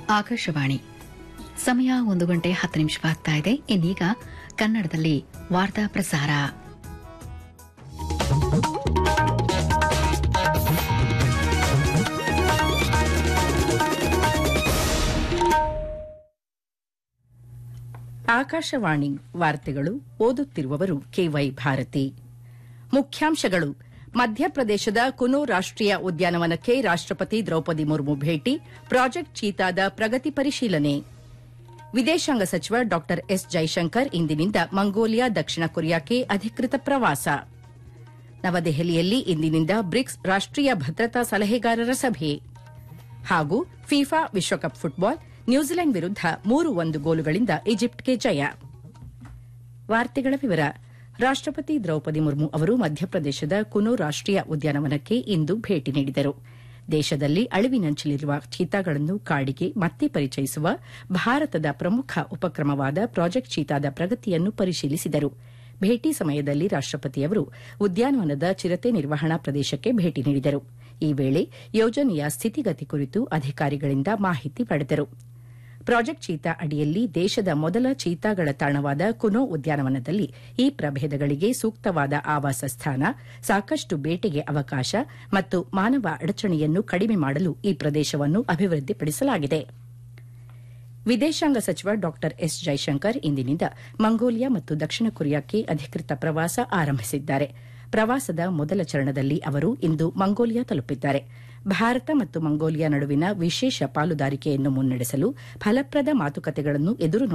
ಆಕಾಶವಾಣಿ ಸಮಯ ಒಂದು ಗಂಟೆ ಹತ್ತು ನಿಮಿಷವಾಗ್ತಾ ಇದೆ ಇನ್ನೀಗ ಕನ್ನಡದಲ್ಲಿ ವಾರ್ತಾ ಪ್ರಸಾರ ಆಕಾಶವಾಣಿ ವಾರ್ತೆಗಳು ಓದುತ್ತಿರುವವರು ಕೆವೈ ಭಾರತಿ ಮುಖ್ಯಾಂಶಗಳು ಮಧ್ಯಪ್ರದೇಶದ ಕುನು ರಾಷ್ಟೀಯ ಉದ್ಯಾನವನಕ್ಕೆ ರಾಷ್ಟಪತಿ ದ್ರೌಪದಿ ಮುರ್ಮು ಭೇಟಿ ಪ್ರಾಜೆಕ್ಟ್ ಚೀತಾದ ಪ್ರಗತಿ ಪರಿಶೀಲನೆ ವಿದೇಶಾಂಗ ಸಚಿವ ಡಾ ಎಸ್ ಜೈಶಂಕರ್ ಇಂದಿನಿಂದ ಮಂಗೋಲಿಯಾ ದಕ್ಷಿಣ ಕೊರಿಯಾಕ್ಕೆ ಅಧಿಕೃತ ಪ್ರವಾಸ ನವದೆಹಲಿಯಲ್ಲಿ ಇಂದಿನಿಂದ ಬ್ರಿಕ್ಸ್ ರಾಷ್ಟೀಯ ಭದ್ರತಾ ಸಲಹೆಗಾರರ ಸಭೆ ಹಾಗೂ ಫಿಫಾ ವಿಶ್ವಕಪ್ ಫುಟ್ಬಾಲ್ ನ್ಯೂಜಿಲೆಂಡ್ ವಿರುದ್ಧ ಮೂರು ಒಂದು ಗೋಲುಗಳಿಂದ ಈಜಿಪ್ಟ್ಗೆ ಜಯ ವಾರ್ತೆಗಳ ವಿವರ ರಾಷ್ಟಪತಿ ದ್ರೌಪದಿ ಮುರ್ಮು ಅವರು ಮಧ್ಯಪ್ರದೇಶದ ಕುನು ರಾಷ್ಟೀಯ ಉದ್ಯಾನವನಕ್ಕೆ ಇಂದು ಭೇಟಿ ನೀಡಿದರು ದೇಶದಲ್ಲಿ ಅಳಿವಿನಂಚಿಲಿರುವ ಚೀತಾಗಳನ್ನು ಕಾಡಿಗೆ ಮತ್ತೆ ಪರಿಚಯಿಸುವ ಭಾರತದ ಪ್ರಮುಖ ಉಪಕ್ರಮವಾದ ಪ್ರಾಜೆಕ್ಟ್ ಚೀತಾದ ಪ್ರಗತಿಯನ್ನು ಪರಿಶೀಲಿಸಿದರು ಭೇಟಿ ಸಮಯದಲ್ಲಿ ರಾಷ್ಟಪತಿಯವರು ಉದ್ಯಾನವನದ ಚಿರತೆ ನಿರ್ವಹಣಾ ಪ್ರದೇಶಕ್ಕೆ ಭೇಟಿ ನೀಡಿದರು ಈ ವೇಳೆ ಯೋಜನೆಯ ಸ್ಥಿತಿಗತಿ ಕುರಿತು ಅಧಿಕಾರಿಗಳಿಂದ ಮಾಹಿತಿ ಪಡೆದರು ಪ್ರಾಜೆಕ್ಟ್ ಚೀತಾ ಅಡಿಯಲ್ಲಿ ದೇಶದ ಮೊದಲ ಚೀತಾಗಳ ತಾಣವಾದ ಕುನೋ ಉದ್ಯಾನವನದಲ್ಲಿ ಈ ಪ್ರಭೇದಗಳಿಗೆ ಸೂಕ್ತವಾದ ಆವಾಸ ಸ್ಥಾನ ಸಾಕಷ್ಟು ಬೇಟೆಗೆ ಅವಕಾಶ ಮತ್ತು ಮಾನವ ಅಡಚಣೆಯನ್ನು ಕಡಿಮೆ ಮಾಡಲು ಈ ಪ್ರದೇಶವನ್ನು ಅಭಿವೃದ್ಧಿಪಡಿಸಲಾಗಿದೆ ವಿದೇಶಾಂಗ ಸಚಿವ ಡಾ ಎಸ್ ಜೈಶಂಕರ್ ಇಂದಿನಿಂದ ಮಂಗೋಲಿಯಾ ಮತ್ತು ದಕ್ಷಿಣ ಕೊರಿಯಾಕ್ಕೆ ಅಧಿಕೃತ ಪ್ರವಾಸ ಆರಂಭಿಸಿದ್ದಾರೆ ಪ್ರವಾಸದ ಮೊದಲ ಚರಣದಲ್ಲಿ ಅವರು ಇಂದು ಮಂಗೋಲಿಯಾ ತಲುಪಿದ್ದಾರೆ ಭಾರತ ಮತ್ತು ಮಂಗೋಲಿಯಾ ನಡುವಿನ ವಿಶೇಷ ಪಾಲುದಾರಿಕೆಯನ್ನು ಮುನ್ನಡೆಸಲು ಫಲಪ್ರದ ಮಾತುಕತೆಗಳನ್ನು ಎದುರು